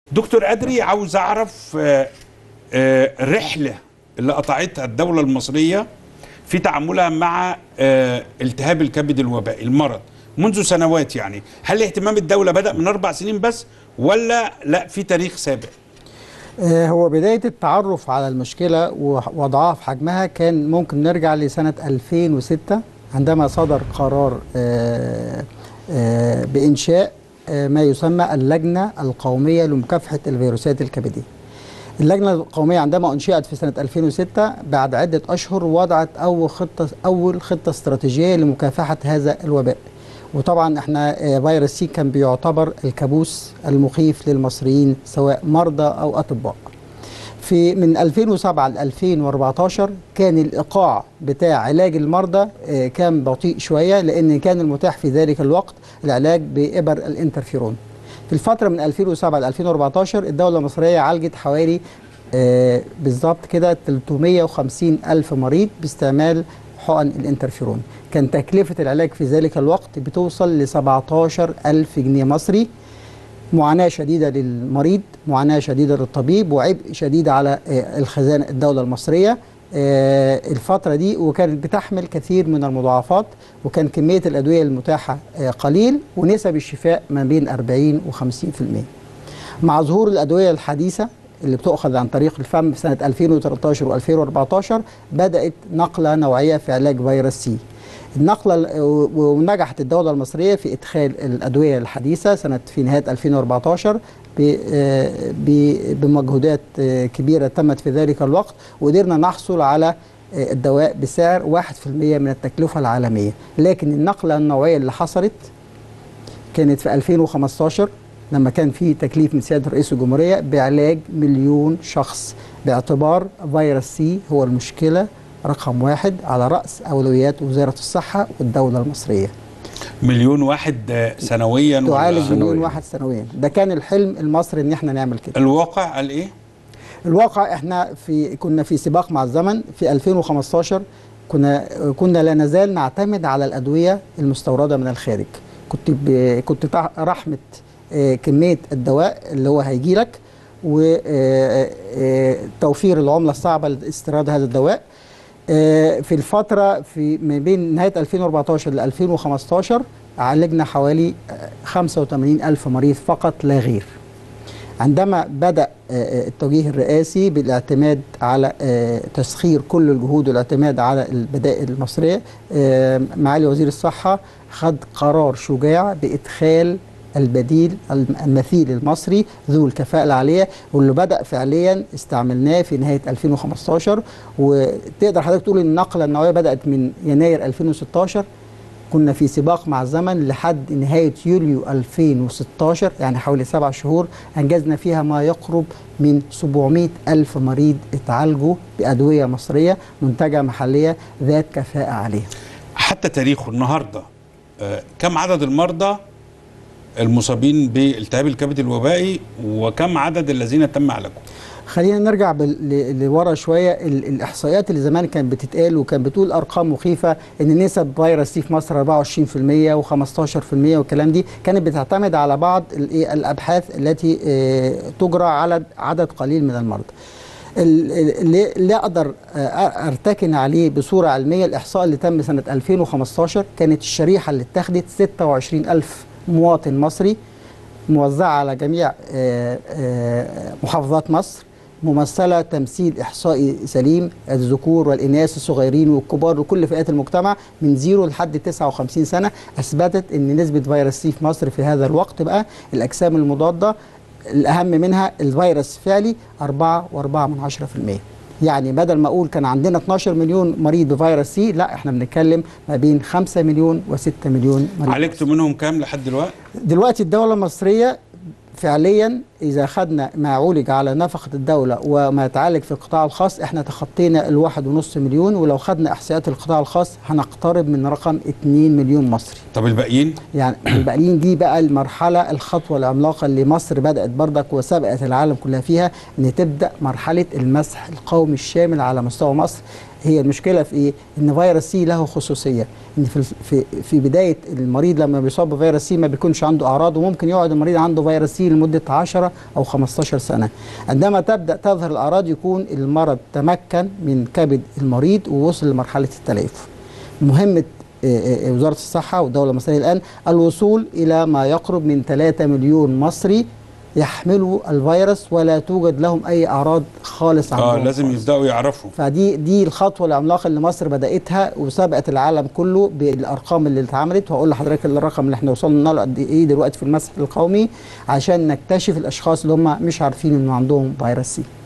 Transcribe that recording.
دكتور أدري عاوز أعرف آه، آه، الرحلة اللي قطعتها الدولة المصرية في تعاملها مع آه، التهاب الكبد الوبائي المرض منذ سنوات يعني هل اهتمام الدولة بدأ من أربع سنين بس ولا لا في تاريخ سابق آه، هو بداية التعرف على المشكلة ووضعها في حجمها كان ممكن نرجع لسنة 2006 عندما صدر قرار آه، آه، بإنشاء آه، ما يسمى اللجنة القومية لمكافحة الفيروسات الكبدية اللجنة القومية عندما أنشئت في سنة 2006 بعد عدة أشهر وضعت أول خطة أول خطة استراتيجية لمكافحة هذا الوباء وطبعا احنا آه، فيروس سي كان بيعتبر الكابوس المخيف للمصريين سواء مرضى أو أطباء في من 2007 ل 2014 كان الايقاع بتاع علاج المرضى آه، كان بطيء شويه لان كان المتاح في ذلك الوقت العلاج بابر الانترفيرون. في الفتره من 2007 ل 2014 الدوله المصريه عالجت حوالي آه، بالظبط كده 350 الف مريض باستعمال حقن الانترفيرون. كان تكلفه العلاج في ذلك الوقت بتوصل ل 17 الف جنيه مصري معاناة شديدة للمريض معاناة شديدة للطبيب وعبء شديد على آه، الخزانة الدولة المصرية آه، الفترة دي وكانت بتحمل كثير من المضاعفات وكان كمية الأدوية المتاحة آه، قليل ونسب الشفاء ما بين 40 و 50% مع ظهور الأدوية الحديثة اللي بتؤخذ عن طريق الفم في سنة 2013 و2014 بدأت نقلة نوعية في علاج فيروس سي النقلة ال- و- ونجحت الدولة المصرية في إدخال الأدوية الحديثة سنة في نهاية 2014 ب- آه، ب- بمجهودات آه، كبيرة تمت في ذلك الوقت وقدرنا نحصل على آه، الدواء بسعر 1% من التكلفة العالمية لكن النقلة النوعية اللي حصلت كانت في 2015 لما كان في تكليف من سيادة رئيس الجمهورية بعلاج مليون شخص باعتبار فيروس سي هو المشكلة رقم واحد على رأس أولويات وزارة الصحة والدولة المصرية مليون واحد آه، سنويا ولا- تعالج مليون واحد سنويا ده كان الحلم المصري ان احنا نعمل كده الواقع قال ايه الواقع احنا في كنا في سباق مع الزمن في 2015 كنا كنا لا نزال نعتمد على الادويه المستورده من الخارج كنت ب... كنت تع- رحمه آه، كميه الدواء اللي هو هيجي لك وتوفير العمله الصعبه لاستيراد هذا الدواء آه، في الفتره في ما بين نهايه 2014 ل 2015 عالجنا حوالي آه، 85 الف مريض فقط لا غير عندما بدأ آه، التوجيه الرئاسي بالاعتماد على آه، تسخير كل الجهود والاعتماد على البدائل المصرية آه، معالي وزير الصحة خد قرار شجاع بإدخال البديل الم- المثيل المصري ذو الكفاءة العالية واللي بدأ فعليا استعملناه في نهاية 2015 وتقدر حضرتك تقول إن النقلة النوعية بدأت من يناير 2016 كنا في سباق مع الزمن لحد نهاية يوليو 2016 يعني حوالي سبع شهور أنجزنا فيها ما يقرب من 700 ألف مريض اتعالجوا بأدوية مصرية منتجة محلية ذات كفاءة عالية حتى تاريخه النهارده آه، كم عدد المرضى المصابين بالتهاب الكبد الوبائي وكم عدد الذين تم علاجهم خلينا نرجع بال- ل- لورا شويه ال- الاحصائيات اللي زمان كانت بتتقال وكانت بتقول ارقام مخيفه ان نسب فيروس سي في مصر 24% و15% والكلام دي كانت بتعتمد على بعض الإيه الابحاث التي آه، تجرى على عدد قليل من المرضى. ال- ال- اللي اللي اقدر آه، ارتكن عليه بصوره علميه الاحصاء اللي تم سنه 2015 كانت الشريحه اللي اتخذت 26000 مواطن مصري موزعة على جميع آه، آه، محافظات مصر ممثلة تمثيل إحصائي سليم الذكور والإناث الصغيرين والكبار وكل فئات المجتمع من زيرو لحد 59 سنة أثبتت أن نسبة فيروس سي في مصر في هذا الوقت بقى الأجسام المضادة الأهم منها الفيروس الفعلي 4.4% يعني بدل ما أقول كان عندنا 12 مليون مريض بفيروس سي لا احنا بنتكلم ما بين 5 مليون و6 مليون مريض عالجتوا منهم كام لحد دلوقتي دلوقتي الدولة المصرية فعليا إذا خدنا ما عولج على نفقة الدولة وما يتعالج في القطاع الخاص احنا تخطينا الواحد ونص مليون ولو خدنا إحصائيات القطاع الخاص هنقترب من رقم 2 مليون مصري طب الباقيين يعني الباقيين دي بقى المرحلة الخطوة العملاقة اللي مصر بدأت بردك وسبقت العالم كلها فيها ان تبدأ مرحلة المسح القومي الشامل على مستوى مصر هي المشكله في ايه ان فيروس سي له خصوصيه ان في في في بدايه المريض لما بيصاب بفيروس سي ما بيكونش عنده اعراض وممكن يقعد المريض عنده فيروس سي لمده 10 او 15 سنه عندما تبدا تظهر الاعراض يكون المرض تمكن من كبد المريض ووصل لمرحله التليف مهمه آه، آه، وزاره الصحه والدوله المصريه الان الوصول الى ما يقرب من 3 مليون مصري يحملوا الفيروس ولا توجد لهم اي اعراض خالص اه عندهم لازم خالص. يبداوا يعرفوا فدي دي الخطوه العملاقه اللي مصر بداتها وسبقت العالم كله بالارقام اللي اتعملت وهقول لحضرتك الرقم اللي احنا وصلنا له قد ايه دلوقتي في المسح القومي عشان نكتشف الاشخاص اللي هم مش عارفين انه عندهم فيروس سي